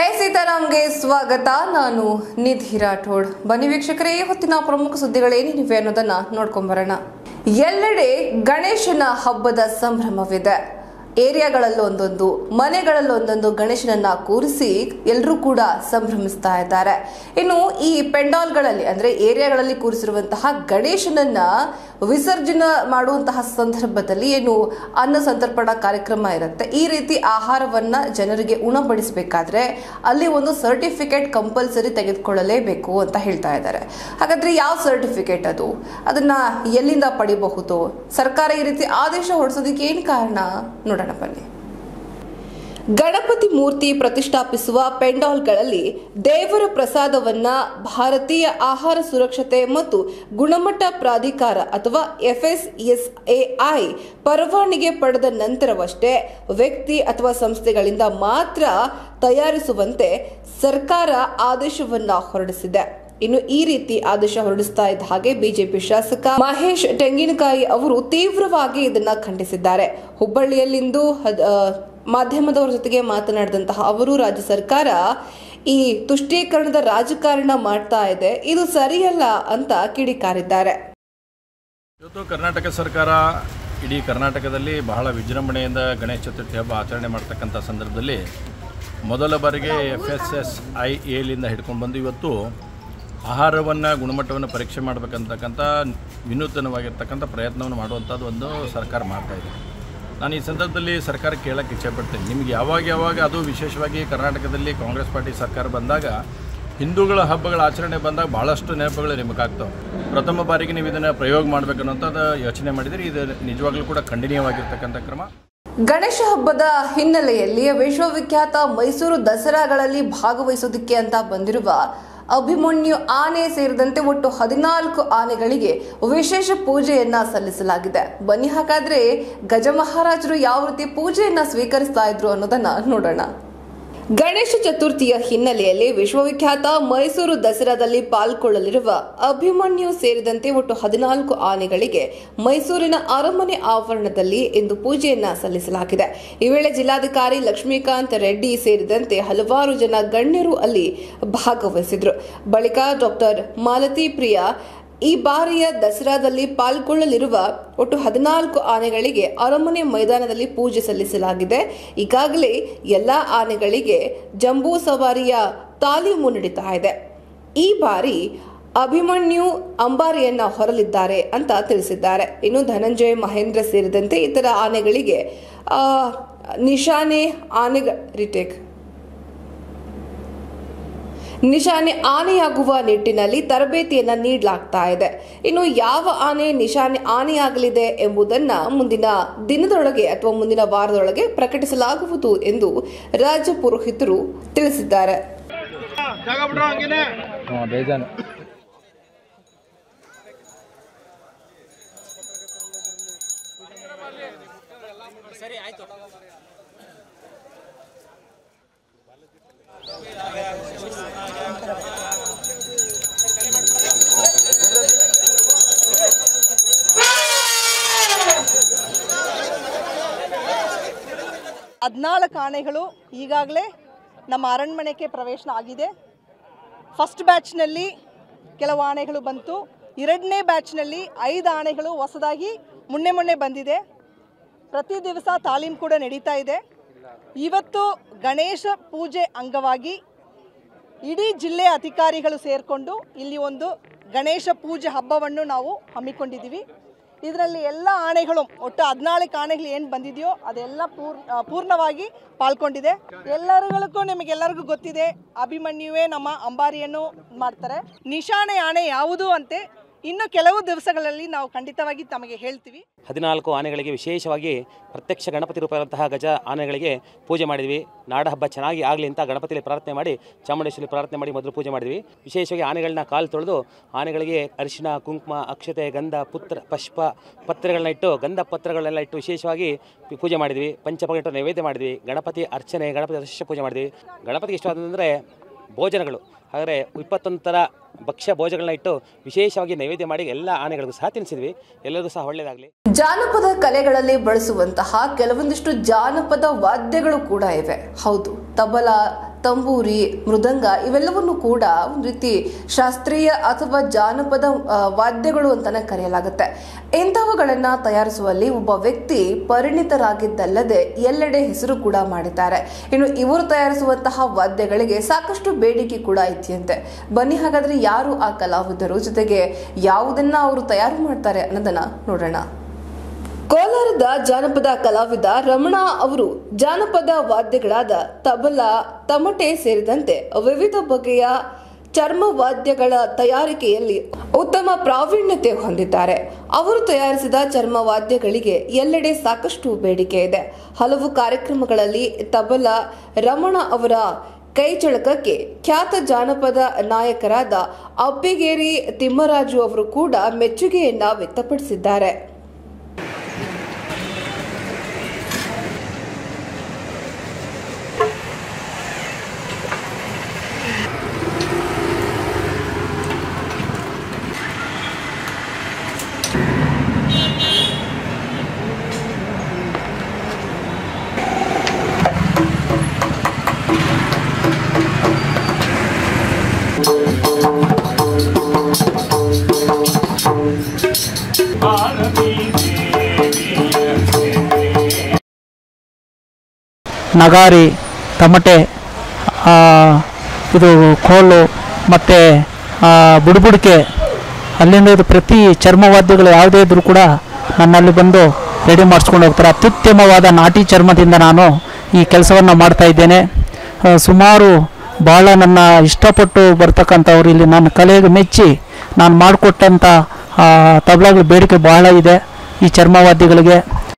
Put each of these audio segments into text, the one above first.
ಹೇ ಸೀತಾರಾಮ್ಗೆ ಸ್ವಾಗತ ನಾನು ನಿಧಿ ರಾಠೋಡ್ ಬನ್ನಿ ವೀಕ್ಷಕರೇ ಈ ಹೊತ್ತಿನ ಪ್ರಮುಖ ಸುದ್ದಿಗಳೇನೇನಿವೆ ಅನ್ನೋದನ್ನ ನೋಡ್ಕೊಂಬರೋಣ ಎಲ್ಲೆಡೆ ಗಣೇಶನ ಹಬ್ಬದ ಸಂಭ್ರಮವಿದೆ ಏರಿಯಾಗಳಲ್ಲಿ ಒಂದೊಂದು ಮನೆಗಳಲ್ಲಿ ಒಂದೊಂದು ಗಣೇಶನನ್ನ ಕೂರಿಸಿ ಎಲ್ಲರೂ ಕೂಡ ಸಂಭ್ರಮಿಸ್ತಾ ಇದ್ದಾರೆ ಇನ್ನು ಈ ಪೆಂಡಾಲ್ಗಳಲ್ಲಿ ಅಂದ್ರೆ ಏರಿಯಾಗಳಲ್ಲಿ ಕೂರಿಸಿರುವಂತಹ ಗಣೇಶನನ್ನ ವಿಸರ್ಜನೆ ಮಾಡುವಂತಹ ಸಂದರ್ಭದಲ್ಲಿ ಏನು ಅನ್ನ ಸಂತರ್ಪಣಾ ಕಾರ್ಯಕ್ರಮ ಇರುತ್ತೆ ಈ ರೀತಿ ಆಹಾರವನ್ನ ಜನರಿಗೆ ಉಣಬಡಿಸಬೇಕಾದ್ರೆ ಅಲ್ಲಿ ಒಂದು ಸರ್ಟಿಫಿಕೇಟ್ ಕಂಪಲ್ಸರಿ ತೆಗೆದುಕೊಳ್ಳಲೇಬೇಕು ಅಂತ ಹೇಳ್ತಾ ಇದ್ದಾರೆ ಹಾಗಾದ್ರೆ ಯಾವ ಸರ್ಟಿಫಿಕೇಟ್ ಅದು ಅದನ್ನ ಎಲ್ಲಿಂದ ಪಡಿಬಹುದು ಸರ್ಕಾರ ಈ ರೀತಿ ಆದೇಶ ಹೊರಡಿಸೋದಕ್ಕೆ ಏನು ಕಾರಣ ನೋಡೋಣ ಬನ್ನಿ ಗಣಪತಿ ಮೂರ್ತಿ ಪ್ರತಿಷ್ಠಾಪಿಸುವ ಪೆಂಡಾಲ್ಗಳಲ್ಲಿ ದೇವರ ಪ್ರಸಾದವನ್ನ ಭಾರತೀಯ ಆಹಾರ ಸುರಕ್ಷತೆ ಮತ್ತು ಗುಣಮಟ್ಟ ಪ್ರಾಧಿಕಾರ ಅಥವಾ ಎಫ್ಎಸ್ಎಸ್ಎಐ ಪರವಾನಗಿ ಪಡೆದ ನಂತರವಷ್ಟೇ ವ್ಯಕ್ತಿ ಅಥವಾ ಸಂಸ್ಥೆಗಳಿಂದ ಮಾತ್ರ ತಯಾರಿಸುವಂತೆ ಸರ್ಕಾರ ಆದೇಶವನ್ನ ಹೊರಡಿಸಿದೆ ಇನ್ನು ಈ ರೀತಿ ಆದೇಶ ಹೊರಡಿಸ್ತಾ ಇದ್ದ ಹಾಗೆ ಬಿಜೆಪಿ ಶಾಸಕ ಮಹೇಶ್ ತೆಂಗಿನಕಾಯಿ ಅವರು ತೀವ್ರವಾಗಿ ಇದನ್ನ ಖಂಡಿಸಿದ್ದಾರೆ ಹುಬ್ಬಳ್ಳಿಯಲ್ಲಿಂದು ಹದ್- ಆ, ಮಾಧ್ಯಮದವರ ಜೊತೆಗೆ ಮಾತನಾಡಿದಂತಹ ಅವರು ರಾಜ್ಯ ಸರ್ಕಾರ ಈ ತುಷ್ಟೀಕರಣದ ರಾಜಕಾರಣ ಮಾಡ್ತಾ ಇದೆ ಇದು ಸರಿಯಲ್ಲ ಅಂತ ಕಿಡಿಕಾರಿದ್ದಾರೆ ಇವತ್ತು ಕರ್ನಾಟಕ ಸರ್ಕಾರ ಇಡೀ ಕರ್ನಾಟಕದಲ್ಲಿ ಬಹಳ ವಿಜೃಂಭಣೆಯಿಂದ ಗಣೇಶ ಚತುರ್ಥಿ ಹಬ್ಬ ಆಚರಣೆ ಮಾಡ್ತಕ್ಕಂಥ ಸಂದರ್ಭದಲ್ಲಿ ಮೊದಲ ಬಾರಿಗೆ ಎಫ್ ಎಸ್ ಎಸ್ ಐ ಎಲಿಂದ ಹಿಡ್ಕೊಂಡು ಬಂದು ಇವತ್ತು ಆಹಾರವನ್ನು ಗುಣಮಟ್ಟವನ್ನು ಪರೀಕ್ಷೆ ಮಾಡಬೇಕಂತಕ್ಕಂಥ ವಿನೂತನವಾಗಿರ್ತಕ್ಕಂಥ ಪ್ರಯತ್ನವನ್ನು ಮಾಡುವಂಥದ್ದು ಒಂದು ಸರ್ಕಾರ ಮಾಡ್ತಾ ಇದೆ ನಾನು ಈ ಸಂದರ್ಭದಲ್ಲಿ ಸರ್ಕಾರ ಕೇಳಕ್ಕೆ ಇಚ್ಛೆಪಡ್ತೇನೆ ನಿಮ್ಗೆ ಯಾವಾಗ ಯಾವಾಗ ಅದು ವಿಶೇಷವಾಗಿ ಕರ್ನಾಟಕದಲ್ಲಿ ಕಾಂಗ್ರೆಸ್ ಪಾರ್ಟಿ ಸರ್ಕಾರ ಬಂದಾಗ ಹಿಂದೂಗಳ ಹಬ್ಬಗಳ ಆಚರಣೆ ಬಂದಾಗ ಭಾಳಷ್ಟು ನೆನಪುಗಳು ನಿಮಗಾಗ್ತವೆ ಪ್ರಥಮ ಬಾರಿಗೆ ನೀವು ಇದನ್ನು ಪ್ರಯೋಗ ಮಾಡಬೇಕನ್ನೋಂಥದ್ದು ಯೋಚನೆ ಮಾಡಿದರೆ ಇದು ನಿಜವಾಗ್ಲೂ ಕೂಡ ಖಂಡನೀಯವಾಗಿರ್ತಕ್ಕಂಥ ಕ್ರಮ ಗಣೇಶ ಹಬ್ಬದ ಹಿನ್ನೆಲೆಯಲ್ಲಿ ವಿಶ್ವವಿಖ್ಯಾತ ಮೈಸೂರು ದಸರಾಗಳಲ್ಲಿ ಭಾಗವಹಿಸೋದಕ್ಕೆ ಅಂತ ಬಂದಿರುವ ಅಭಿಮನ್ಯು ಆನೆ ಸೇರಿದಂತೆ ಒಟ್ಟು ಹದಿನಾಲ್ಕು ಆನೆಗಳಿಗೆ ವಿಶೇಷ ಪೂಜೆಯನ್ನ ಸಲ್ಲಿಸಲಾಗಿದೆ ಬನ್ನಿ ಹಾಗಾದ್ರೆ ಗಜಮಹಾರಾಜರು ಯಾವ ರೀತಿ ಪೂಜೆಯನ್ನ ಸ್ವೀಕರಿಸ್ತಾ ಇದ್ರು ಅನ್ನೋದನ್ನ ನೋಡೋಣ ಗಣೇಶ ಚತುರ್ಥಿಯ ಹಿನ್ನೆಲೆಯಲ್ಲಿ ವಿಶ್ವವಿಖ್ಯಾತ ಮೈಸೂರು ದಸರಾದಲ್ಲಿ ಪಾಲ್ಗೊಳ್ಳಲಿರುವ ಅಭಿಮನ್ಯು ಸೇರಿದಂತೆ ಒಟ್ಟು ಹದಿನಾಲ್ಕು ಆನೆಗಳಿಗೆ ಮೈಸೂರಿನ ಅರಮನೆ ಆವರಣದಲ್ಲಿ ಇಂದು ಪೂಜೆಯನ್ನ ಸಲ್ಲಿಸಲಾಗಿದೆ ಈ ವೇಳೆ ಜಿಲ್ಲಾಧಿಕಾರಿ ಲಕ್ಷ್ಮೀಕಾಂತ್ ರೆಡ್ಡಿ ಸೇರಿದಂತೆ ಹಲವಾರು ಜನ ಗಣ್ಯರು ಅಲ್ಲಿ ಭಾಗವಹಿಸಿದ್ರು ಬಳಿಕ ಡಾಕ್ಟರ್ ಮಾಲತಿ ಪ್ರಿಯಾ ಈ ಬಾರಿಯ ದಸರಾದಲ್ಲಿ ಪಾಲ್ಗೊಳ್ಳಲಿರುವ ಒಟ್ಟು ಹದಿನಾಲ್ಕು ಆನೆಗಳಿಗೆ ಅರಮನೆ ಮೈದಾನದಲ್ಲಿ ಪೂಜೆ ಸಲ್ಲಿಸಲಾಗಿದೆ ಈಗಾಗಲೇ ಎಲ್ಲ ಆನೆಗಳಿಗೆ ಜಂಬೂ ಸವಾರಿಯ ತಾಲೀಮು ನಡೀತಾ ಇದೆ ಈ ಬಾರಿ ಅಭಿಮನ್ಯು ಅಂಬಾರಿಯನ್ನ ಹೊರಲಿದ್ದಾರೆ ಅಂತ ತಿಳಿಸಿದ್ದಾರೆ ಇನ್ನು ಧನಂಜಯ ಮಹೇಂದ್ರ ಸೇರಿದಂತೆ ಇತರ ಆನೆಗಳಿಗೆ ಆ, ನಿಶಾನೆ ಆನೆಗ ರಿಟೇಕ್ ನಿಶಾನೆ ಆನೆಯಾಗುವ ನಿಟ್ಟಿನಲ್ಲಿ ತರಬೇತಿಯನ್ನ ನೀಡಲಾಗ್ತಾ ಇದೆ ಇನ್ನು ಯಾವ ಆನೆ ನಿಶಾನೆ ಆನೆಯಾಗಲಿದೆ ಎಂಬುದನ್ನ ಮುಂದಿನ ದಿನದೊಳಗೆ ಅಥವಾ ಮುಂದಿನ ವಾರದೊಳಗೆ ಪ್ರಕಟಿಸಲಾಗುವುದು ಎಂದು ರಾಜ್ಯ ಪುರೋಹಿತರು ತಿಳಿಸಿದ್ದಾರೆ ಹಾಂ ಬೇಜಾನು ಹದಿನಾಲ್ಕು ಆನೆಗಳು ಈಗಾಗಲೇ ನಮ್ಮ ಅರಣ್ಮನೆಗೆ ಪ್ರವೇಶ ಆಗಿದೆ ಫಸ್ಟ್ ಬ್ಯಾಚ್ನಲ್ಲಿ ಕೆಲವು ಆನೆಗಳು ಬಂತು ಎರಡನೇ ಬ್ಯಾಚ್ನಲ್ಲಿ ಐದು ಆನೆಗಳು ಹೊಸದಾಗಿ ಮೊನ್ನೆ ಮೊನ್ನೆ ಬಂದಿದೆ ಪ್ರತಿ ದಿವಸ ತಾಲೀಮ್ ಕೂಡ ನಡೀತಾ ಇದೆ ಇವತ್ತು ಗಣೇಶ ಪೂಜೆ ಅಂಗವಾಗಿ ಇಡೀ ಜಿಲ್ಲೆಯ ಅಧಿಕಾರಿಗಳು ಸೇರಿಕೊಂಡು ಇಲ್ಲಿ ಒಂದು ಗಣೇಶ ಪೂಜೆ ಹಬ್ಬವನ್ನು ನಾವು ಹಮ್ಮಿಕೊಂಡಿದ್ದೀವಿ ಇದರಲ್ಲಿ ಎಲ್ಲ ಆನೆಗಳು ಒಟ್ಟು ಹದಿನಾಲ್ಕು ಆನೆಗಳು ಏನು ಬಂದಿದೆಯೋ ಅದೆಲ್ಲ ಪೂರ್ ಆ, ಪೂರ್ಣವಾಗಿ ಪಾಲ್ಗೊಂಡಿದೆ ಎಲ್ಲರಿಗೂ ನಿಮಗೆಲ್ಲರಿಗೂ ಗೊತ್ತಿದೆ ಅಭಿಮನ್ಯುವೇ ನಮ್ಮ ಅಂಬಾರಿಯನ್ನು ಮಾಡ್ತಾರೆ ನಿಶಾನೆ ಆನೆ ಯಾವುದು ಅಂತೆ ಇನ್ನು ಕೆಲವು ದಿವಸಗಳಲ್ಲಿ ನಾವು ಖಂಡಿತವಾಗಿ ತಮಗೆ ಹೇಳ್ತೀವಿ ಹದಿನಾಲ್ಕು ಆನೆಗಳಿಗೆ ವಿಶೇಷವಾಗಿ ಪ್ರತ್ಯಕ್ಷ ಗಣಪತಿ ರೂಪದಂತಹ ಗಜ ಆನೆಗಳಿಗೆ ಪೂಜೆ ಮಾಡಿದ್ವಿ ನಾಡ ಹಬ್ಬ ಚೆನ್ನಾಗಿ ಆಗಲಿ ಅಂತ ಗಣಪತಿಯಲ್ಲಿ ಪ್ರಾರ್ಥನೆ ಮಾಡಿ ಚಾಮುಂಡೇಶ್ವರಿ ಪ್ರಾರ್ಥನೆ ಮಾಡಿ ಮೊದಲು ಪೂಜೆ ಮಾಡಿದ್ವಿ ವಿಶೇಷವಾಗಿ ಆನೆಗಳನ್ನ ಕಾಲು ತೊಳೆದು ಆನೆಗಳಿಗೆ ಅರಿಶಿನ ಕುಂಕುಮ ಅಕ್ಷತೆ ಗಂಧ ಪುತ್ರ ಪುಷ್ಪ ಪತ್ರೆಗಳನ್ನ ಇಟ್ಟು ಗಂಧ ಪತ್ರಗಳನ್ನೆಲ್ಲ ಇಟ್ಟು ವಿಶೇಷವಾಗಿ ಪೂಜೆ ಮಾಡಿದ್ವಿ ಪಂಚಪಗಿಟ್ಟು ನೈವೇದ್ಯ ಮಾಡಿದ್ವಿ ಗಣಪತಿ ಅರ್ಚನೆ ಗಣಪತಿ ದಶ ಪೂಜೆ ಮಾಡಿದ್ವಿ ಗಣಪತಿಗೆ ಇಷ್ಟವಾದಂದರೆ ಭೋಜನಗಳು ಹಾಗಾದರೆ ಇಪ್ಪತ್ತೊಂದು ಥರ ಭಕ್ಷ್ಯ ಭೋಜಗಳನ್ನ ಇಟ್ಟು ವಿಶೇಷವಾಗಿ ನೈವೇದ್ಯ ಮಾಡಿ ಎಲ್ಲ ಆನೆಗಳಿಗೂ ಸಹ ತಿನ್ನಿಸಿದ್ವಿ ಎಲ್ಲರಿಗೂ ಸಹ ಒಳ್ಳೆಯದಾಗಲಿ ಜಾನಪದ ಕಲೆಗಳಲ್ಲಿ ಬಳಸುವಂತಹ ಕೆಲವೊಂದಿಷ್ಟು ಜಾನಪದ ವಾದ್ಯಗಳು ಕೂಡ ಇವೆ ಹೌದು ತಬಲ ತಂಬೂರಿ ಮೃದಂಗ ಇವೆಲ್ಲವನ್ನು ಕೂಡ ಒಂದು ರೀತಿ ಶಾಸ್ತ್ರೀಯ ಅಥವಾ ಜಾನಪದ ಆ, ವಾದ್ಯಗಳು ಅಂತಾನೆ ಕರೆಯಲಾಗುತ್ತೆ ಇಂಥವುಗಳನ್ನ ತಯಾರಿಸುವಲ್ಲಿ ಒಬ್ಬ ವ್ಯಕ್ತಿ ಪರಿಣಿತರಾಗಿದ್ದಲ್ಲದೆ ಎಲ್ಲೆಡೆ ಹೆಸರು ಕೂಡ ಮಾಡಿದ್ದಾರೆ ಇನ್ನು ಇವರು ತಯಾರಿಸುವಂತಹ ವಾದ್ಯಗಳಿಗೆ ಸಾಕಷ್ಟು ಬೇಡಿಕೆ ಕೂಡ ಇದೆಯಂತೆ ಬನ್ನಿ ಹಾಗಾದ್ರೆ ಯಾರು ಆ ಕಲಾವಿದರು ಜೊತೆಗೆ ಯಾವುದನ್ನ ಅವರು ತಯಾರು ಮಾಡ್ತಾರೆ ಅನ್ನೋದನ್ನ ನೋಡೋಣ ಕೋಲಾರದ ಜಾನಪದ ಕಲಾವಿದ ರಮಣ ಅವರು ಜಾನಪದ ವಾದ್ಯಗಳಾದ ತಬಲಾ ತಮಟೆ ಸೇರಿದಂತೆ ವಿವಿಧ ಬಗೆಯ ಚರ್ಮ ವಾದ್ಯಗಳ ತಯಾರಿಕೆಯಲ್ಲಿ ಉತ್ತಮ ಪ್ರಾವೀಣ್ಯತೆ ಹೊಂದಿದ್ದಾರೆ ಅವರು ತಯಾರಿಸಿದ ಚರ್ಮ ವಾದ್ಯಗಳಿಗೆ ಎಲ್ಲೆಡೆ ಸಾಕಷ್ಟು ಬೇಡಿಕೆ ಇದೆ ಹಲವು ಕಾರ್ಯಕ್ರಮಗಳಲ್ಲಿ ತಬಲಾ ರಮಣ ಅವರ ಕೈಚಳಕಕ್ಕೆ ಖ್ಯಾತ ಜಾನಪದ ನಾಯಕರಾದ ಅಬ್ಬಿಗೇರಿ ತಿಮ್ಮರಾಜು ಅವರು ಕೂಡ ಮೆಚ್ಚುಗೆಯನ್ನ ವ್ಯಕ್ತಪಡಿಸಿದ್ದಾರೆ ನಗಾರಿ ತಮಟೆ ಆ, ಇದು ಕೋಲು ಮತ್ತು ಬುಡುಬುಡಿಕೆ ಅಲ್ಲಿಂದ ಇದು ಪ್ರತಿ ಚರ್ಮವಾದ್ಯಗಳು ಯಾವುದೇ ಇದ್ರೂ ಕೂಡ ನನ್ನಲ್ಲಿ ಬಂದು ರೆಡಿ ಮಾಡಿಸ್ಕೊಂಡು ಹೋಗ್ತಾರೆ ಅತ್ಯುತ್ತಮವಾದ ನಾಟಿ ಚರ್ಮದಿಂದ ನಾನು ಈ ಕೆಲಸವನ್ನು ಮಾಡ್ತಾ ಇದ್ದೇನೆ ಆ, ಸುಮಾರು ಭಾಳ ನನ್ನ ಇಷ್ಟಪಟ್ಟು ಬರ್ತಕ್ಕಂಥವ್ರು ಇಲ್ಲಿ ನನ್ನ ಕಲೆಗೆ ಮೆಚ್ಚಿ ನಾನು ಮಾಡಿಕೊಟ್ಟಂಥ ತಬಲಾಗಳ ಬೇಡಿಕೆ ಬಹಳ ಇದೆ ಈ ಚರ್ಮವಾದ್ಯಗಳಿಗೆ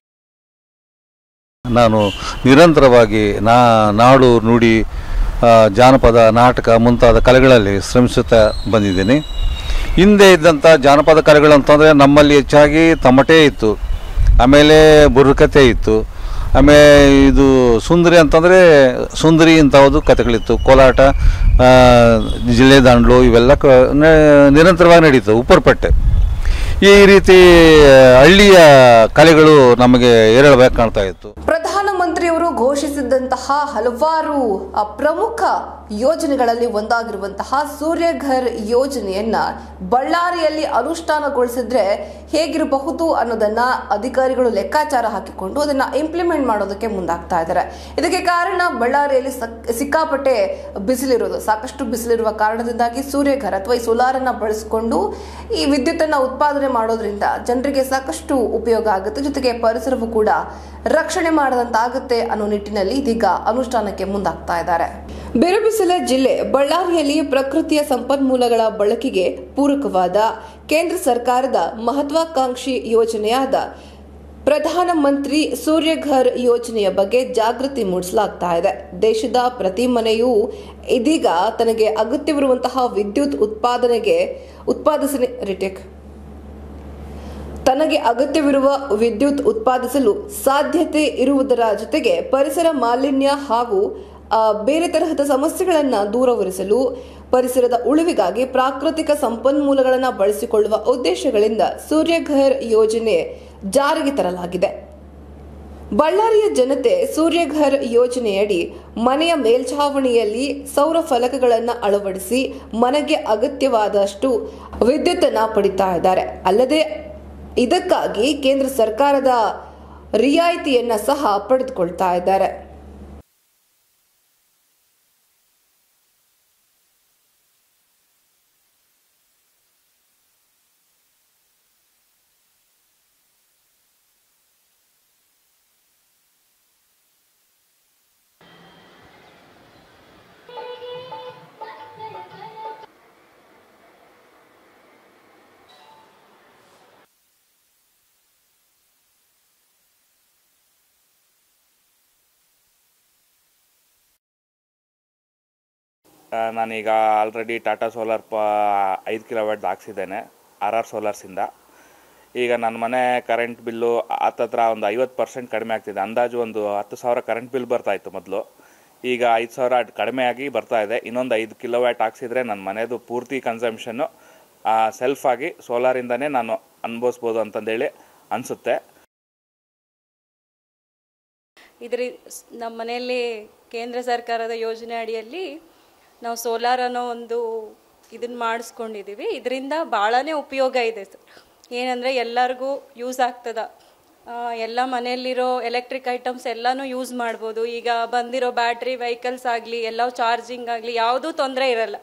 ನಾನು ನಿರಂತರವಾಗಿ ನಾ ನಾಡು ನುಡಿ ಆ, ಜಾನಪದ ನಾಟಕ ಮುಂತಾದ ಕಲೆಗಳಲ್ಲಿ ಶ್ರಮಿಸುತ್ತಾ ಬಂದಿದ್ದೀನಿ ಹಿಂದೆ ಇದ್ದಂಥ ಜಾನಪದ ಕಲೆಗಳು ಅಂತಂದರೆ ನಮ್ಮಲ್ಲಿ ಹೆಚ್ಚಾಗಿ ತಮಟೆ ಇತ್ತು ಆಮೇಲೆ ಬುರ್ರಕತೆ ಇತ್ತು ಆಮೇಲೆ ಇದು ಸುಂದರಿ ಅಂತಂದರೆ ಸುಂದರಿ ಇಂಥವುದು ಕಥೆಗಳಿತ್ತು ಕೋಲಾಟ ಆ, ಜಿಲ್ಲೆ ದಾಂಡ್ಲು ಇವೆಲ್ಲ ಕ ನ- ನಿರಂತರವಾಗಿ ನಡೀತು ಉಪ್ಪರ್ಪಟ್ಟೆ ಈ ರೀತಿ ಹಳ್ಳಿಯ ಕಲೆಗಳು ನಮಗೆ ಏರಳವಾಗಿ ಕಾಣ್ತಾ ಇತ್ತು ಪ್ರಧಾನಮಂತ್ರಿಯವರು ಘೋಷಿಸಿದಂತಹ ಹಲವಾರು ಆ, ಪ್ರಮುಖ ಯೋಜನೆಗಳಲ್ಲಿ ಒಂದಾಗಿರುವಂತಹ ಸೂರ್ಯಘರ್ ಯೋಜನೆಯನ್ನ ಬಳ್ಳಾರಿಯಲ್ಲಿ ಅನುಷ್ಠಾನಗೊಳಿಸಿದ್ರೆ ಹೇಗಿರಬಹುದು ಅನ್ನೋದನ್ನ ಅಧಿಕಾರಿಗಳು ಲೆಕ್ಕಾಚಾರ ಹಾಕಿಕೊಂಡು ಅದನ್ನ ಇಂಪ್ಲಿಮೆಂಟ್ ಮಾಡೋದಕ್ಕೆ ಮುಂದಾಗ್ತಾ ಇದ್ದಾರೆ ಇದಕ್ಕೆ ಕಾರಣ ಬಳ್ಳಾರಿಯಲ್ಲಿ ಸಕ್- ಸಿಕ್ಕಾಪಟ್ಟೆ ಬಿಸಿಲಿರೋದು ಸಾಕಷ್ಟು ಬಿಸಿಲಿರುವ ಕಾರಣದಿಂದಾಗಿ ಸೂರ್ಯಘರ್ ಅಥವಾ ಈ ಸೋಲಾರ್ ಅನ್ನ ಬಳಸಿಕೊಂಡು ಈ ವಿದ್ಯುತ್ತನ್ನ ಉತ್ಪಾದನೆ ಮಾಡೋದ್ರಿಂದ ಜನರಿಗೆ ಸಾಕಷ್ಟು ಉಪಯೋಗ ಆಗುತ್ತೆ ಜೊತೆಗೆ ಪರಿಸರವು ಕೂಡ ರಕ್ಷಣೆ ಮಾಡದಂತಾಗುತ್ತೆ ಅನ್ನೋ ನಿಟ್ಟಿನಲ್ಲಿ ಇದೀಗ ಅನುಷ್ಠಾನಕ್ಕೆ ಮುಂದಾಗ್ತಾ ಇದ್ದಾರೆ ಬಿರುಬಿಸಿಲ ಜಿಲ್ಲೆ ಬಳ್ಳಾರಿಯಲ್ಲಿ ಪ್ರಕೃತಿಯ ಸಂಪನ್ಮೂಲಗಳ ಬಳಕೆಗೆ ಪೂರಕವಾದ ಕೇಂದ್ರ ಸರ್ಕಾರದ ಮಹತ್ವಾಕಾಂಕ್ಷಿ ಯೋಜನೆಯಾದ ಪ್ರಧಾನಮಂತ್ರಿ ಸೂರ್ಯಘರ್ ಯೋಜನೆಯ ಬಗ್ಗೆ ಜಾಗೃತಿ ಮೂಡಿಸಲಾಗ್ತಾ ಇದೆ ದೇಶದ ಪ್ರತಿ ಮನೆಯೂ ಇದೀಗ ತನಗೆ ಅಗತ್ಯವಿರುವಂತಹ ವಿದ್ಯುತ್ ಉತ್ಪಾದನೆಗೆ ಉತ್ಪಾದಿಸನೆ ರಿಟೇಕ್ ತನಗೆ ಅಗತ್ಯವಿರುವ ವಿದ್ಯುತ್ ಉತ್ಪಾದಿಸಲು ಸಾಧ್ಯತೆ ಇರುವುದರ ಜೊತೆಗೆ ಪರಿಸರ ಮಾಲಿನ್ಯ ಹಾಗೂ ಆ, ಬೇರೆ ತರಹದ ಸಮಸ್ಯೆಗಳನ್ನು ದೂರವಿರಿಸಲು ಪರಿಸರದ ಉಳಿವಿಗಾಗಿ ಪ್ರಾಕೃತಿಕ ಸಂಪನ್ಮೂಲಗಳನ್ನು ಬಳಸಿಕೊಳ್ಳುವ ಉದ್ದೇಶಗಳಿಂದ ಸೂರ್ಯಘರ್ ಯೋಜನೆ ಜಾರಿಗೆ ತರಲಾಗಿದೆ ಬಳ್ಳಾರಿಯ ಜನತೆ ಸೂರ್ಯಘರ್ ಯೋಜನೆಯಡಿ ಮನೆಯ ಮೇಲ್ಛಾವಣಿಯಲ್ಲಿ ಸೌರ ಫಲಕಗಳನ್ನು ಅಳವಡಿಸಿ ಮನೆಗೆ ಅಗತ್ಯವಾದಷ್ಟು ವಿದ್ಯುತ್ತನ್ನು ಪಡಿತಾ ಇದ್ದಾರೆ ಅಲ್ಲದೆ ಇದಕ್ಕಾಗಿ ಕೇಂದ್ರ ಸರ್ಕಾರದ ರಿಯಾಯಿತಿಯನ್ನ ಸಹ ಪಡೆದುಕೊಳ್ತಾ ಇದ್ದಾರೆ ಆ, ನಾನೀಗ ಆಲ್ರೆಡಿ ಟಾಟಾ ಸೋಲಾರ್ ಪ ಐದು ಕಿಲೋವಾಟ್ ಹಾಕ್ಸಿದ್ದೇನೆ ಆರ್ ಆರ್ ಸೋಲಾರ್ಸಿಂದ ಈಗ ನನ್ನ ಮನೆ ಕರೆಂಟ್ ಬಿಲ್ಲು ಹತ್ತತ್ರ ಒಂದು ಐವತ್ತು ಪರ್ಸೆಂಟ್ ಕಡಿಮೆ ಆಗ್ತಿದೆ ಅಂದಾಜು ಒಂದು ಹತ್ತು ಸಾವಿರ ಕರೆಂಟ್ ಬಿಲ್ ಬರ್ತಾ ಇತ್ತು ಮೊದಲು ಈಗ ಐದು ಸಾವಿರ ಕಡಿಮೆ ಆಗಿ ಬರ್ತಾ ಇದೆ ಇನ್ನೊಂದು ಐದು ಕಿಲೋವ್ಯಾಟ್ ಹಾಕ್ಸಿದ್ರೆ ನನ್ನ ಮನೆದು ಪೂರ್ತಿ ಕನ್ಸಂಪ್ಷನ್ನು ಸೆಲ್ಫ್ ಆಗಿ ಸೋಲಾರಿಂದನೇ ನಾನು ಅನುಭವಿಸ್ಬೋದು ಅಂತಂದೇಳಿ ಅನಿಸುತ್ತೆ ಇದ್ರಿ ನಮ್ಮ ಮನೆಯಲ್ಲಿ ಕೇಂದ್ರ ಸರ್ಕಾರದ ಯೋಜನೆ ಅಡಿಯಲ್ಲಿ ನಾವು ಸೋಲಾರ್ ಅನ್ನೋ ಒಂದು ಇದನ್ನ ಮಾಡಿಸ್ಕೊಂಡಿದ್ದೀವಿ ಇದರಿಂದ ಭಾಳನೇ ಉಪಯೋಗ ಇದೆ ಸರ್ ಏನಂದರೆ ಎಲ್ಲರಿಗೂ ಯೂಸ್ ಆಗ್ತದ ಆ, ಎಲ್ಲ ಮನೆಯಲ್ಲಿರೋ ಎಲೆಕ್ಟ್ರಿಕ್ ಐಟಮ್ಸ್ ಎಲ್ಲನೂ ಯೂಸ್ ಮಾಡ್ಬೋದು ಈಗ ಬಂದಿರೋ ಬ್ಯಾಟ್ರಿ ವೆಹಿಕಲ್ಸ್ ಆಗಲಿ ಎಲ್ಲ ಚಾರ್ಜಿಂಗ್ ಆಗಲಿ ಯಾವುದೂ ತೊಂದರೆ ಇರಲ್ಲ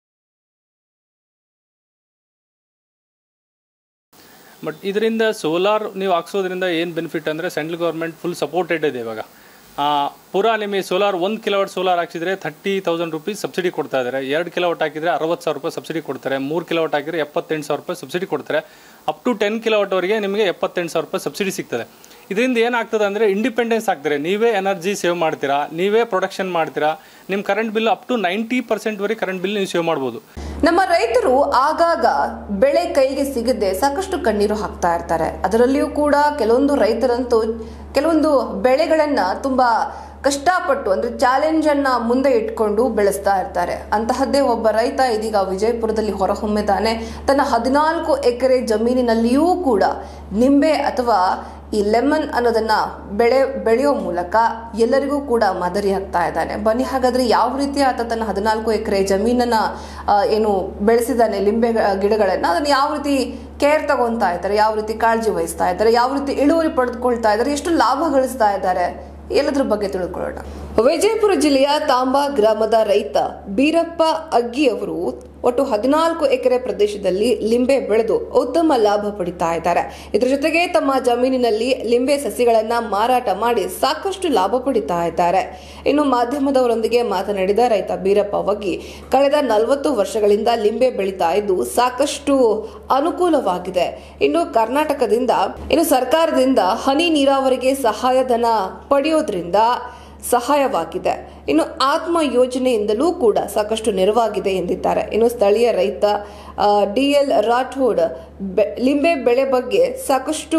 ಬಟ್ ಇದರಿಂದ ಸೋಲಾರ್ ನೀವು ಹಾಕ್ಸೋದ್ರಿಂದ ಏನು ಬೆನಿಫಿಟ್ ಅಂದರೆ ಸೆಂಟ್ರಲ್ ಗೌರ್ಮೆಂಟ್ ಫುಲ್ ಸಪೋರ್ಟೆಡ್ ಇದೆ ಇವಾಗ ಆ, ಪೂರಾ ನಿಮಗೆ ಸೋಲಾರ್ ಒಂದು ಕಿಲೋವಾಟ್ ಸೋಲಾರ್ ಹಾಕ್ಸಿದ್ರೆ ಥರ್ಟಿ ತೌಸಂಡ್ ರುಪೀಸ್ ಸಬ್ಸಿಡಿ ಕೊಡ್ತಾ ಇದ್ದಾರೆ ಎರಡು ಕಿಲೋವಾಟ್ ಹಾಕಿದ್ರೆ ಅರವತ್ತು ಸಾವಿರ ರೂಪಾಯಿ ಸಬ್ಸಿಡಿ ಕೊಡ್ತಾರೆ ಮೂರು ಕಿಲೋವಾಟ್ ಹಾಕಿದ್ರೆ ಎಪ್ಪತ್ತೆಂಟು ಸಾವಿರ ರೂಪಾಯಿ ಸಬ್ಸಿಡಿ ಕೊಡ್ತಾರೆ ಅಪ್ ಟು ಟೆನ್ ಕಿಲೋವಾಟ್ವರೆಗೆ ನಿಮಗೆ ಎಪ್ಪತ್ತೆಂಟು ಸಾವಿರ ರೂಪಾಯಿ ಸಬ್ಸಿಡಿ ಸಿಗ್ತದೆ ಇದರಿಂದ ಏನಾಗ್ತದೆ ಅಂದರೆ ಇಂಡಿಪೆಂಡೆನ್ಸ್ ಆಗ್ತಾರೆ ನೀವೇ ಎನರ್ಜಿ ಸೇವ್ ಮಾಡ್ತೀರಾ ನೀವೇ ಪ್ರೊಡಕ್ಷನ್ ಮಾಡ್ತೀರಾ ನಿಮ್ಮ current bill up to ninety ಪರ್ಸೆಂಟ್ವರೆಗೆ ಕರೆಂಟ್ ಬಿಲ್ ನೀವು ಸೇವ್ ಮಾಡ್ಬೋದು ನಮ್ಮ ರೈತರು ಆಗಾಗ ಬೆಳೆ ಕೈಗೆ ಸಿಗದೆ ಸಾಕಷ್ಟು ಕಣ್ಣೀರು ಹಾಕ್ತಾ ಇರ್ತಾರೆ ಅದರಲ್ಲಿಯೂ ಕೂಡ ಕೆಲವೊಂದು ರೈತರಂತೂ ಕೆಲವೊಂದು ಬೆಳೆಗಳನ್ನ ತುಂಬಾ ಕಷ್ಟಪಟ್ಟು ಅಂದ್ರೆ ಚಾಲೆಂಜ್ ಅನ್ನ ಮುಂದೆ ಇಟ್ಕೊಂಡು ಬೆಳೆಸ್ತಾ ಇರ್ತಾರೆ ಅಂತಹದ್ದೇ ಒಬ್ಬ ರೈತ ಇದೀಗ ವಿಜಯಪುರದಲ್ಲಿ ಹೊರಹೊಮ್ಮಿದ್ದಾನೆ ತನ್ನ ಹದಿನಾಲ್ಕು ಎಕರೆ ಜಮೀನಿನಲ್ಲಿಯೂ ಕೂಡ ನಿಂಬೆ ಅಥವಾ ಈ ಲೆಮನ್ ಅನ್ನೋದನ್ನ ಬೆಳೆ ಬೆಳೆಯೋ ಮೂಲಕ ಎಲ್ಲರಿಗೂ ಕೂಡ ಮಾದರಿ ಆಗ್ತಾ ಇದ್ದಾನೆ ಬನ್ನಿ ಹಾಗಾದ್ರೆ ಯಾವ ರೀತಿ ಆತ ತನ್ನ ಹದಿನಾಲ್ಕು ಎಕರೆ ಜಮೀನನ್ನ ಆ, ಏನು ಬೆಳೆಸಿದ್ದಾನೆ ಲಿಂಬೆ ಗಿಡಗಳನ್ನ ಅದನ್ನ ಯಾವ ರೀತಿ ಕೇರ್ ತಗೊಂತಾ ಇದ್ದಾರೆ ಯಾವ ರೀತಿ ಕಾಳಜಿ ವಹಿಸ್ತಾ ಇದ್ದಾರೆ ಯಾವ ರೀತಿ ಇಳುವರಿ ಪಡೆದುಕೊಳ್ತಾ ಇದ್ದಾರೆ ಎಷ್ಟು ಲಾಭ ಗಳಿಸ್ತಾ ಇದ್ದಾರೆ ಎಲ್ಲದ್ರ ಬಗ್ಗೆ ತಿಳ್ಕೊಳ್ಳೋಣ ವಿಜಯಪುರ ಜಿಲ್ಲೆಯ ತಾಂಬಾ ಗ್ರಾಮದ ರೈತ ಬೀರಪ್ಪ ಅಗ್ಗಿ ಅವರು ಒಟ್ಟು ಹದಿನಾಲ್ಕು ಎಕರೆ ಪ್ರದೇಶದಲ್ಲಿ ಲಿಂಬೆ ಬೆಳೆದು ಉತ್ತಮ ಲಾಭ ಪಡಿತಾ ಇದ್ದಾರೆ ಇದರ ಜೊತೆಗೆ ತಮ್ಮ ಜಮೀನಿನಲ್ಲಿ ಲಿಂಬೆ ಸಸಿಗಳನ್ನ ಮಾರಾಟ ಮಾಡಿ ಸಾಕಷ್ಟು ಲಾಭ ಪಡಿತಾ ಇದ್ದಾರೆ ಇನ್ನು ಮಾಧ್ಯಮದವರೊಂದಿಗೆ ಮಾತನಾಡಿದ ರೈತ ಬೀರಪ್ಪ ವಗ್ಗಿ ಕಳೆದ ನಲವತ್ತು ವರ್ಷಗಳಿಂದ ಲಿಂಬೆ ಬೆಳೀತಾ ಇದ್ದು ಸಾಕಷ್ಟು ಅನುಕೂಲವಾಗಿದೆ ಇನ್ನು ಕರ್ನಾಟಕದಿಂದ ಇನ್ನು ಸರ್ಕಾರದಿಂದ ಹನಿ ನೀರಾವರಿಗೆ ಸಹಾಯಧನ ಪಡೆಯೋದ್ರಿಂದ ಸಹಾಯವಾಗಿದೆ ಇನ್ನು ಆತ್ಮ ಯೋಜನೆಯಿಂದಲೂ ಕೂಡ ಸಾಕಷ್ಟು ನೆರವಾಗಿದೆ ಎಂದಿದ್ದಾರೆ ಇನ್ನು ಸ್ಥಳೀಯ ರೈತ ಡಿ ಎಲ್ ರಾಠೋಡ್ ಬೆ- ಲಿಂಬೆ ಬೆಳೆ ಬಗ್ಗೆ ಸಾಕಷ್ಟು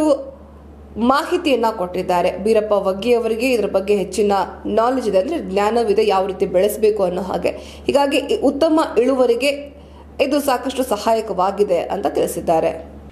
ಮಾಹಿತಿಯನ್ನ ಕೊಟ್ಟಿದ್ದಾರೆ ಬೀರಪ್ಪ ವಗ್ಗಿ ಅವರಿಗೆ ಇದರ ಬಗ್ಗೆ ಹೆಚ್ಚಿನ ನಾಲೆಜ್ ಇದೆ ಅಂದ್ರೆ ಜ್ಞಾನವಿದೆ ಯಾವ ರೀತಿ ಬೆಳೆಸಬೇಕು ಅನ್ನೋ ಹಾಗೆ ಹೀಗಾಗಿ ಈ ಉತ್ತಮ ಇಳುವರಿಗೆ ಇದು ಸಾಕಷ್ಟು ಸಹಾಯಕವಾಗಿದೆ ಅಂತ ತಿಳಿಸಿದ್ದಾರೆ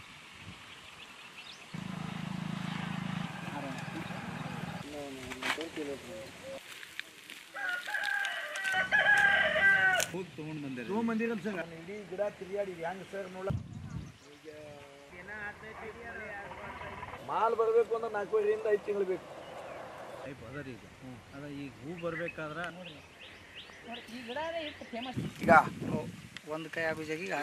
ಮಾಲ್ ಬರಬೇಕು ಅಂದ್ರೆ ನಾಲ್ಕೂವರೆಯಿಂದ ಐದು ತಿಂಗಳು ಬೇಕು ಈಗ ಒಂದು ಕೈ ಆಗೋ ಜಾಗಿಗೆ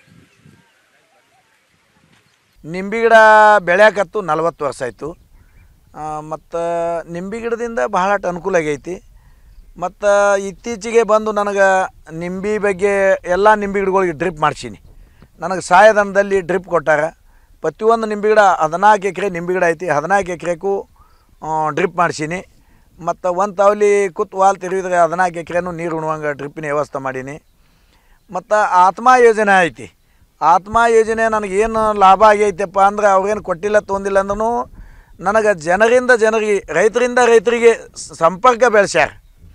ನಿಂಬೆ ಗಿಡ ಬೆಳ್ಯಾಕತ್ತು ನಲ್ವತ್ತು ವರ್ಷ ಆಯಿತು ಮತ್ತು ನಿಂಬೆ ಗಿಡದಿಂದ ಬಹಳಷ್ಟು ಅನುಕೂಲ ಆಗೈತಿ ಮತ್ತು ಇತ್ತೀಚೆಗೆ ಬಂದು ನನಗೆ ನಿಂಬೆ ಬಗ್ಗೆ ಎಲ್ಲ ನಿಂಬೆ ಗಿಡಗಳಿಗೆ ಡ್ರಿಪ್ ಮಾಡ್ಸೀನಿ ನನಗೆ ಸಹಾಯಧನದಲ್ಲಿ ಡ್ರಿಪ್ ಕೊಟ್ಟಾರ ಪ್ರತಿಯೊಂದು ನಿಂಬೆ ಗಿಡ ಹದಿನಾಲ್ಕು ಎಕರೆ ನಿಂಬೆ ಗಿಡ ಐತಿ ಹದಿನಾಲ್ಕು ಎಕರೆಗೂ ಡ್ರಿಪ್ ಮಾಡ್ಸೀನಿ ಮತ್ತು ಒಂದು ತಾವಲಿ ಕೂತ್ ವಾಲ್ ತಿರುಗಿದ್ರೆ ಹದಿನಾಲ್ಕು ಎಕರೆನೂ ನೀರು ಉಣುವಂಗೆ ಡ್ರಿಪ್ಪಿನ ವ್ಯವಸ್ಥೆ ಮಾಡೀನಿ ಮತ್ತು ಆತ್ಮ ಯೋಜನೆ ಐತಿ ಆತ್ಮ ಯೋಜನೆ ನನಗೇನು ಲಾಭ ಆಗೈತಪ್ಪ ಅಂದ್ರೆ ಅವ್ರೇನು ಕೊಟ್ಟಿಲ್ಲ ತೊಂದಿಲ್ಲ ಅಂದ್ರೂ ನನಗೆ ಜನರಿಂದ ಜನರಿಗೆ ರೈತರಿಂದ ರೈತರಿಗೆ ಸಂಪರ್ಕ ಬೆಳೆಸ್ಯಾರ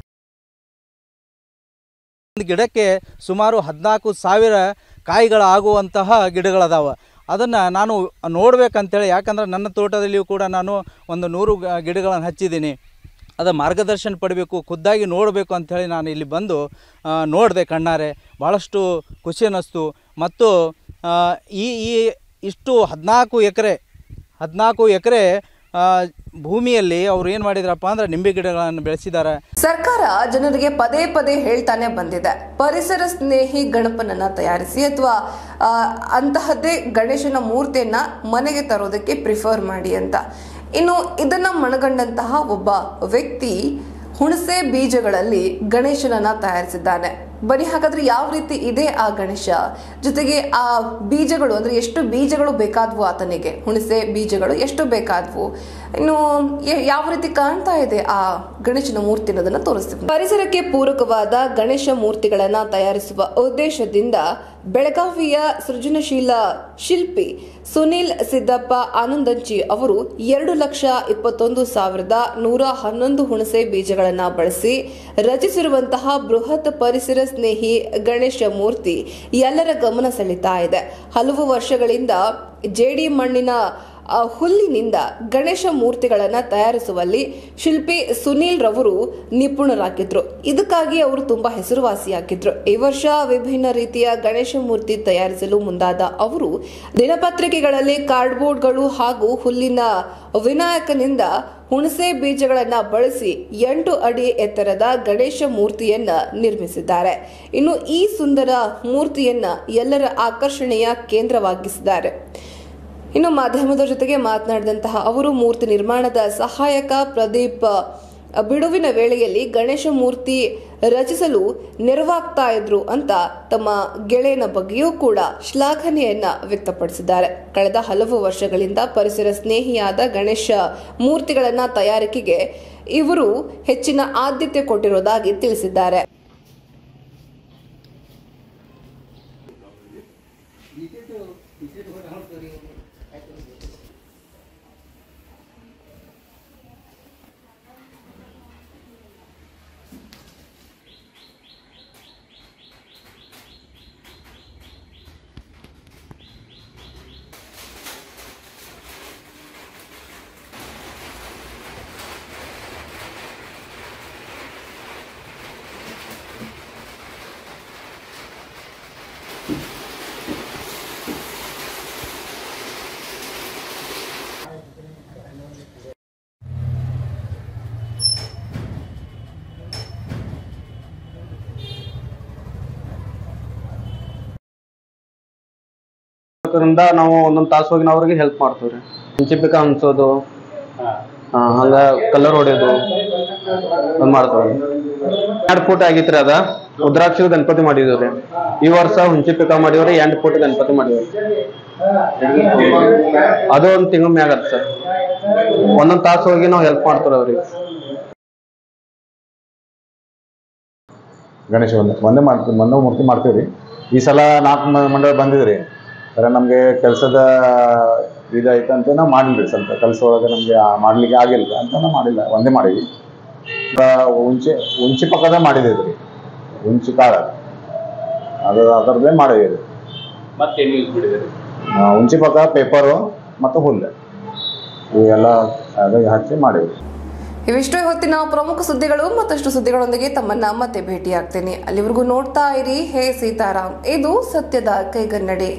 ಒಂದು ಗಿಡಕ್ಕೆ ಸುಮಾರು ಹದಿನಾಲ್ಕು ಸಾವಿರ ಕಾಯಿಗಳಾಗುವಂತಹ ಗಿಡಗಳದಾವ ಅದನ್ನು ನಾನು ನೋಡ್ಬೇಕಂತೇಳಿ ಯಾಕಂದ್ರೆ ನನ್ನ ತೋಟದಲ್ಲಿಯೂ ಕೂಡ ನಾನು ಒಂದು ನೂರು ಗ- ಗಿಡಗಳನ್ನು ಹಚ್ಚಿದ್ದೀನಿ ಅದ ಮಾರ್ಗದರ್ಶನ ಪಡಬೇಕು ಖುದ್ದಾಗಿ ನೋಡಬೇಕು ಅಂಥೇಳಿ ನಾನು ಇಲ್ಲಿ ಬಂದು ನೋಡಿದೆ ಕಣ್ಣಾರೆ ಭಾಳಷ್ಟು ಖುಷಿ ಅನ್ನಿಸ್ತು ಮತ್ತು ಆ, ಈ ಈ ಇಷ್ಟು ಹದಿನಾಲ್ಕು ಎಕರೆ ಹದಿನಾಲ್ಕು ಎಕರೆ ಭೂಮಿಯಲ್ಲಿ ಅವ್ರು ಏನು ಮಾಡಿದ್ರಪ್ಪ ಅಂದ್ರೆ ನಿಂಬೆ ಗಿಡಗಳನ್ನು ಬೆಳೆಸಿದ್ದಾರೆ ಸರ್ಕಾರ ಜನರಿಗೆ ಪದೇ ಪದೇ ಹೇಳ್ತಾನೆ ಬಂದಿದೆ ಪರಿಸರ ಸ್ನೇಹಿ ಗಣಪನನ್ನ ತಯಾರಿಸಿ ಅಥವಾ ಅಂತಹದ್ದೇ ಗಣೇಶನ ಮೂರ್ತಿಯನ್ನ ಮನೆಗೆ ತರೋದಕ್ಕೆ ಪ್ರಿಫರ್ ಮಾಡಿ ಅಂತ ಇನ್ನು ಇದನ್ನ ಮನಗಂಡಂತಹ ಒಬ್ಬ ವ್ಯಕ್ತಿ ಹುಣಸೆ ಬೀಜಗಳಲ್ಲಿ ಗಣೇಶನನ್ನ ತಯಾರಿಸಿದ್ದಾನೆ ಬನ್ನಿ ಹಾಗಾದ್ರೆ ಯಾವ ರೀತಿ ಇದೆ ಆ ಗಣೇಶ ಜೊತೆಗೆ ಆ ಬೀಜಗಳು ಅಂದ್ರೆ ಎಷ್ಟು ಬೀಜಗಳು ಬೇಕಾದ್ವು ಆತನಿಗೆ ಹುಣಸೆ ಬೀಜಗಳು ಎಷ್ಟು ಬೇಕಾದ್ವು ಇನ್ನು ಯ- ಯಾವ ರೀತಿ ಕಾಣ್ತಾ ಇದೆ ಆ ಗಣೇಶನ ಮೂರ್ತಿ ಅನ್ನೋದನ್ನ ತೋರಿಸ್ತೀವಿ ಪರಿಸರಕ್ಕೆ ಪೂರಕವಾದ ಗಣೇಶ ಮೂರ್ತಿಗಳನ್ನ ತಯಾರಿಸುವ ಉದ್ದೇಶದಿಂದ ಬೆಳಗಾವಿಯ ಸೃಜನಶೀಲ ಶಿಲ್ಪಿ ಸುನಿಲ್ ಸಿದ್ದಪ್ಪ ಆನಂದಂಚಿ ಅವರು ಎರಡು ಲಕ್ಷ ಇಪ್ಪತ್ತೊಂದು ಸಾವಿರದ ನೂರ ಹನ್ನೊಂದು ಹುಣಸೆ ಬೀಜಗಳನ್ನ ಬಳಸಿ ರಚಿಸಿರುವಂತಹ ಬೃಹತ್ ಪರಿಸರ ಸ್ನೇಹಿ ಗಣೇಶ ಮೂರ್ತಿ ಎಲ್ಲರ ಗಮನ ಸೆಳೀತಾ ಇದೆ ಹಲವು ವರ್ಷಗಳಿಂದ ಜೇಡಿ ಮಣ್ಣಿನ ಆ ಹುಲ್ಲಿನಿಂದ ಗಣೇಶ ಮೂರ್ತಿಗಳನ್ನು ತಯಾರಿಸುವಲ್ಲಿ ಶಿಲ್ಪಿ ಸುನೀಲ್ ರವರು ನಿಪುಣರಾಗಿದ್ರು ಇದಕ್ಕಾಗಿ ಅವರು ತುಂಬಾ ಹೆಸರುವಾಸಿಯಾಗಿದ್ರು ಈ ವರ್ಷ ವಿಭಿನ್ನ ರೀತಿಯ ಗಣೇಶ ಮೂರ್ತಿ ತಯಾರಿಸಲು ಮುಂದಾದ ಅವರು ದಿನಪತ್ರಿಕೆಗಳಲ್ಲಿ ಕಾರ್ಡ್ಬೋರ್ಡ್ಗಳು ಹಾಗೂ ಹುಲ್ಲಿನ ವಿನಾಯಕನಿಂದ ಹುಣಸೆ ಬೀಜಗಳನ್ನ ಬಳಸಿ ಎಂಟು ಅಡಿ ಎತ್ತರದ ಗಣೇಶ ಮೂರ್ತಿಯನ್ನ ನಿರ್ಮಿಸಿದ್ದಾರೆ ಇನ್ನು ಈ ಸುಂದರ ಮೂರ್ತಿಯನ್ನ ಎಲ್ಲರ ಆಕರ್ಷಣೆಯ ಕೇಂದ್ರವಾಗಿಸಿದ್ದಾರೆ ಇನ್ನು ಮಾಧ್ಯಮದ ಜೊತೆಗೆ ಮಾತನಾಡಿದಂತಹ ಅವರು ಮೂರ್ತಿ ನಿರ್ಮಾಣದ ಸಹಾಯಕ ಪ್ರದೀಪ್ ಬಿಡುವಿನ ವೇಳೆಯಲ್ಲಿ ಗಣೇಶ ಮೂರ್ತಿ ರಚಿಸಲು ನೆರವಾಗ್ತಾ ಇದ್ರು ಅಂತ ತಮ್ಮ ಗೆಳೆಯನ ಬಗ್ಗೆಯೂ ಕೂಡ ಶ್ಲಾಘನೆಯನ್ನ ವ್ಯಕ್ತಪಡಿಸಿದ್ದಾರೆ ಕಳೆದ ಹಲವು ವರ್ಷಗಳಿಂದ ಪರಿಸರ ಸ್ನೇಹಿಯಾದ ಗಣೇಶ ಮೂರ್ತಿಗಳನ್ನ ತಯಾರಿಕೆಗೆ ಇವರು ಹೆಚ್ಚಿನ ಆದ್ಯತೆ ಕೊಟ್ಟಿರುವುದಾಗಿ ತಿಳಿಸಿದ್ದಾರೆ ಅದರಿಂದ ನಾವು ಒಂದೊಂದು ತಾಸು ಹೋಗಿ ನಾವು ಅವ್ರಿಗೆ ಹೆಲ್ಪ್ ಮಾಡ್ತೀವಿ ರೀ ಹಂಚಿಪಿಕ ಹಂಚೋದು ಹಂಗ ಕಲರ್ ಹೊಡೆಯೋದು ಅದು ಮಾಡ್ತೇವೆ ಎರಡು ಫೂಟ್ ಆಗಿತ್ರಿ ಅದ ಉದ್ರಾಕ್ಷಿ ಗಣಪತಿ ಮಾಡಿದ್ವಿ ರೀ ಈ ವರ್ಷ ಹುಂಚಿಪಿಕ ಮಾಡಿವ್ರಿ ಎಂಟು ಫೂಟ್ ಗಣಪತಿ ಮಾಡಿವ್ರಿ ಅದು ಒಂದು ತಿಂಗಳ ಮ್ಯಾಗ ಆತ್ ಸರ್ ಒಂದೊಂದು ತಾಸು ಹೋಗಿ ನಾವು ಹೆಲ್ಪ್ ಮಾಡ್ತೀವಿ ಅವ್ರಿಗೆ ಗಣೇಶ ಒಂದೇ ಒಂದೇ ಮಾಡ್ತೀವಿ ಒಂದೇ ಮೂರ್ತಿ ಮಾಡ್ತೀವಿ ರೀ ಈ ಸಲ ನಾಲ್ಕು ಮ- ಮಂಡಳ ಬಂದಿದ್ರಿ ಸರ ನಮಗೆ ಕೆಲಸದ ಇದಾಯ್ತು ಅಂತ ನಾವು ಮಾಡಿಲ್ರಿ ಸ್ವಲ್ಪ ಕೆಲಸ ಒಳಗೆ ನಮಗೆ ಮಾಡ್ಲಿಕ್ಕೆ ಆಗಿಲ್ಲ ಅಂತ ನಾವು ಮಾಡಿಲ್ಲ ಒಂದೇ ಮಾಡೀವಿ ಆ, ಉಂಚೆ ಉಂಚಿ ಪಕ್ಕದ ಮಾಡಿದ್ದೀವಿ ಉಂಚಿ ಕಾಳ ಅದು ಅದರದ್ದೇ ಮಾಡಿದ್ದೀವಿ ಮತ್ತೇನು ಯೂಸ್ ಮಾಡಿದ್ದೀರಿ ಆ, ಉಂಚಿ ಪಕ್ಕ ಪೇಪರು ಮತ್ತು ಹುಲ್ಲು ಇವೆಲ್ಲ ಅದೇ ಹಚ್ಚಿ ಮಾಡಿವಿ ಇವಿಷ್ಟೇ ಹೊತ್ತಿನ ಪ್ರಮುಖ ಸುದ್ದಿಗಳು ಮತ್ತಷ್ಟು ಸುದ್ದಿಗಳೊಂದಿಗೆ ತಮ್ಮನ್ನ ಮತ್ತೆ ಭೇಟಿಯಾಗ್ತೇನೆ ಅಲ್ಲಿವರೆಗೂ ನೋಡ್ತಾ ಇರಿ ಹೇ ಸೀತಾರಾಮ್ ಇದು ಸತ್ಯದ ಕೈಗನ್ನಡಿ